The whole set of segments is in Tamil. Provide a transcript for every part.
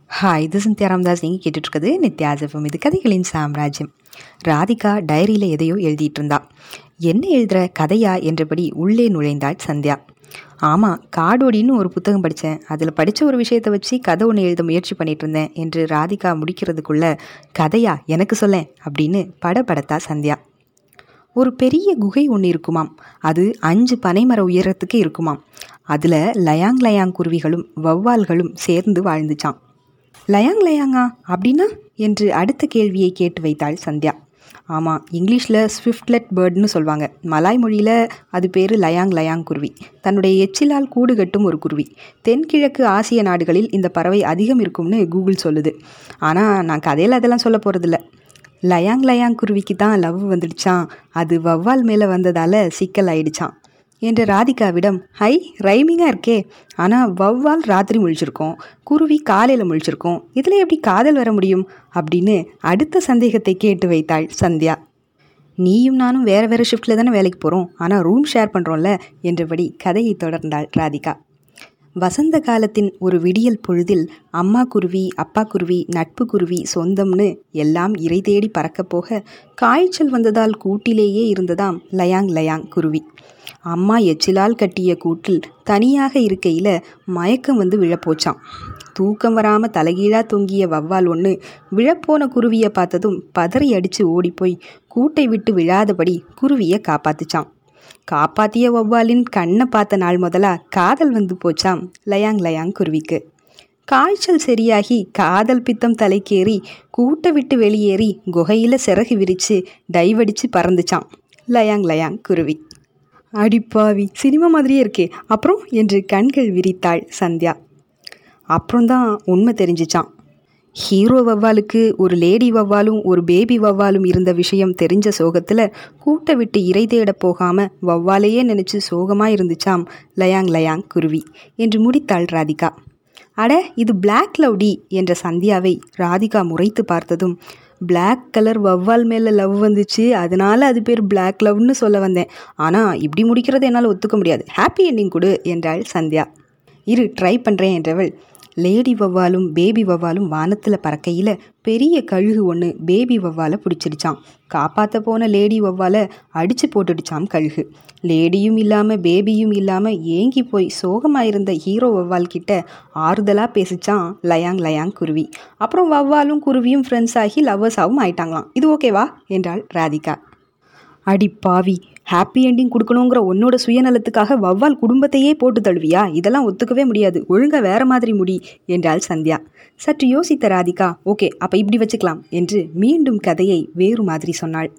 ஹாய் இது சிந்தியா ராமதாஸ் நீங்கள் கேட்டுட்ருக்குது நித்யாசபம் இது கதைகளின் சாம்ராஜ்யம் ராதிகா டைரியில் எதையோ எழுதிட்டு இருந்தா என்ன எழுதுகிற கதையா என்றபடி உள்ளே நுழைந்தாள் சந்தியா ஆமாம் காடோடின்னு ஒரு புத்தகம் படித்தேன் அதில் படித்த ஒரு விஷயத்தை வச்சு கதை ஒன்று எழுத முயற்சி பண்ணிட்டு இருந்தேன் என்று ராதிகா முடிக்கிறதுக்குள்ள கதையா எனக்கு சொல்லேன் அப்படின்னு படபடத்தா சந்தியா ஒரு பெரிய குகை ஒன்று இருக்குமாம் அது அஞ்சு பனைமர உயரத்துக்கு இருக்குமாம் அதில் லயாங் லயாங் குருவிகளும் வௌவால்களும் சேர்ந்து வாழ்ந்துச்சாம் லயாங் லயாங்கா அப்படின்னா என்று அடுத்த கேள்வியை கேட்டு வைத்தாள் சந்தியா ஆமாம் இங்கிலீஷில் ஸ்விஃப்ட்லெட் பேர்ட்னு சொல்லுவாங்க மலாய் மொழியில் அது பேர் லயாங் லயாங் குருவி தன்னுடைய எச்சிலால் கூடு கட்டும் ஒரு குருவி தென்கிழக்கு ஆசிய நாடுகளில் இந்த பறவை அதிகம் இருக்கும்னு கூகுள் சொல்லுது ஆனால் நான் கதையில் அதெல்லாம் சொல்ல போகிறதில்ல லயாங் லயாங் குருவிக்கு தான் லவ் வந்துடுச்சான் அது வவ்வால் மேலே வந்ததால் சிக்கல் ஆயிடுச்சான் என்ற ராதிகாவிடம் ஹை ரைமிங்காக இருக்கே ஆனால் வவ்வால் ராத்திரி முழிச்சிருக்கோம் குருவி காலையில் முழிச்சிருக்கோம் இதில் எப்படி காதல் வர முடியும் அப்படின்னு அடுத்த சந்தேகத்தை கேட்டு வைத்தாள் சந்தியா நீயும் நானும் வேறு வேறு ஷிஃப்ட்டில் தானே வேலைக்கு போகிறோம் ஆனால் ரூம் ஷேர் பண்ணுறோம்ல என்றபடி கதையை தொடர்ந்தாள் ராதிகா வசந்த காலத்தின் ஒரு விடியல் பொழுதில் அம்மா குருவி அப்பா குருவி நட்பு குருவி சொந்தம்னு எல்லாம் இறை தேடி பறக்கப் போக காய்ச்சல் வந்ததால் கூட்டிலேயே இருந்ததாம் லயாங் லயாங் குருவி அம்மா எச்சிலால் கட்டிய கூட்டில் தனியாக இருக்கையில் மயக்கம் வந்து விழப்போச்சான் தூக்கம் வராமல் தலைகீழாக தொங்கிய வவ்வால் ஒன்று விழப்போன குருவியை பார்த்ததும் பதறி அடித்து ஓடிப்போய் கூட்டை விட்டு விழாதபடி குருவியை காப்பாத்துச்சான் காப்பாத்திய வௌவாலின் கண்ணை பார்த்த நாள் முதலா காதல் வந்து போச்சாம் லயாங் லயாங் குருவிக்கு காய்ச்சல் சரியாகி காதல் பித்தம் தலைக்கேறி கூட்டை விட்டு வெளியேறி குகையில் சிறகு விரித்து டைவடிச்சு பறந்துச்சான் லயாங் லயாங் குருவி அடிப்பாவி சினிமா மாதிரியே இருக்கே அப்புறம் என்று கண்கள் விரித்தாள் சந்தியா அப்புறம்தான் உண்மை தெரிஞ்சிச்சான் ஹீரோ வவ்வாலுக்கு ஒரு லேடி வவ்வாலும் ஒரு பேபி வவ்வாலும் இருந்த விஷயம் தெரிஞ்ச சோகத்தில் கூட்டை விட்டு இறை தேட போகாமல் வவ்வாலையே நினச்சி சோகமாக இருந்துச்சாம் லயாங் லயாங் குருவி என்று முடித்தாள் ராதிகா அட இது பிளாக் லவ்டி என்ற சந்தியாவை ராதிகா முறைத்து பார்த்ததும் பிளாக் கலர் வவ்வால் மேலே லவ் வந்துச்சு அதனால அது பேர் பிளாக் லவ்னு சொல்ல வந்தேன் ஆனால் இப்படி முடிக்கிறது என்னால் ஒத்துக்க முடியாது ஹாப்பி என்டிங் கொடு என்றாள் சந்தியா இரு ட்ரை பண்ணுறேன் என்றவள் லேடி வவ்வாலும் பேபி வவ்வாலும் வானத்தில் பறக்கையில் பெரிய கழுகு ஒன்று பேபி வவ்வாலை பிடிச்சிடுச்சான் காப்பாற்ற போன லேடி வவ்வாலை அடித்து போட்டுடுச்சாம் கழுகு லேடியும் இல்லாமல் பேபியும் இல்லாமல் ஏங்கி போய் சோகமாக இருந்த ஹீரோ வவ்வால் கிட்ட ஆறுதலாக பேசிச்சான் லயாங் லயாங் குருவி அப்புறம் வவ்வாலும் குருவியும் ஃப்ரெண்ட்ஸ் ஆகி லவ்வர்ஸாகவும் ஆயிட்டாங்களாம் இது ஓகேவா என்றாள் ராதிகா அடி பாவி ஹாப்பி என்டிங் கொடுக்கணுங்கிற உன்னோட சுயநலத்துக்காக வவ்வால் குடும்பத்தையே போட்டு தழுவியா இதெல்லாம் ஒத்துக்கவே முடியாது ஒழுங்கா வேற மாதிரி முடி என்றாள் சந்தியா சற்று யோசித்த ராதிகா ஓகே அப்போ இப்படி வச்சுக்கலாம் என்று மீண்டும் கதையை வேறு மாதிரி சொன்னாள்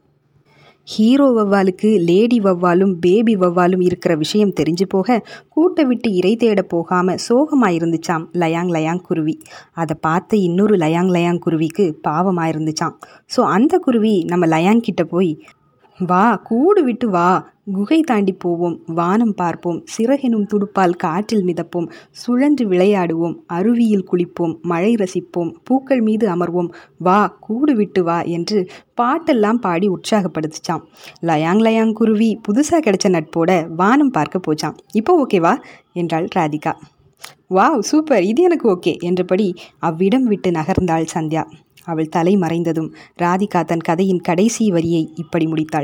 ஹீரோ வவ்வாலுக்கு லேடி வவ்வாலும் பேபி வவ்வாலும் இருக்கிற விஷயம் தெரிஞ்சு போக கூட்டை விட்டு இறை தேட போகாம சோகமாக இருந்துச்சாம் லயாங் லயாங் குருவி அதை பார்த்த இன்னொரு லயாங் லயாங் குருவிக்கு பாவமாக இருந்துச்சாம் ஸோ அந்த குருவி நம்ம லயாங் கிட்ட போய் வா கூடு விட்டு வா குகை தாண்டி போவோம் வானம் பார்ப்போம் சிறகெனும் துடுப்பால் காற்றில் மிதப்போம் சுழன்று விளையாடுவோம் அருவியில் குளிப்போம் மழை ரசிப்போம் பூக்கள் மீது அமர்வோம் வா கூடு விட்டு வா என்று பாட்டெல்லாம் பாடி உற்சாகப்படுத்துச்சான் லயாங் லயாங் குருவி புதுசாக கிடைச்ச நட்போட வானம் பார்க்க போச்சான் இப்போ ஓகேவா என்றாள் ராதிகா வாவ் சூப்பர் இது எனக்கு ஓகே என்றபடி அவ்விடம் விட்டு நகர்ந்தாள் சந்தியா அவள் தலை மறைந்ததும் ராதிகா தன் கதையின் கடைசி வரியை இப்படி முடித்தாள்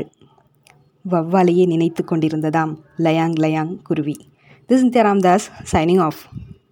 வவ்வாலையே நினைத்து கொண்டிருந்ததாம் லயாங் லயாங் குருவி this India Ramdas signing of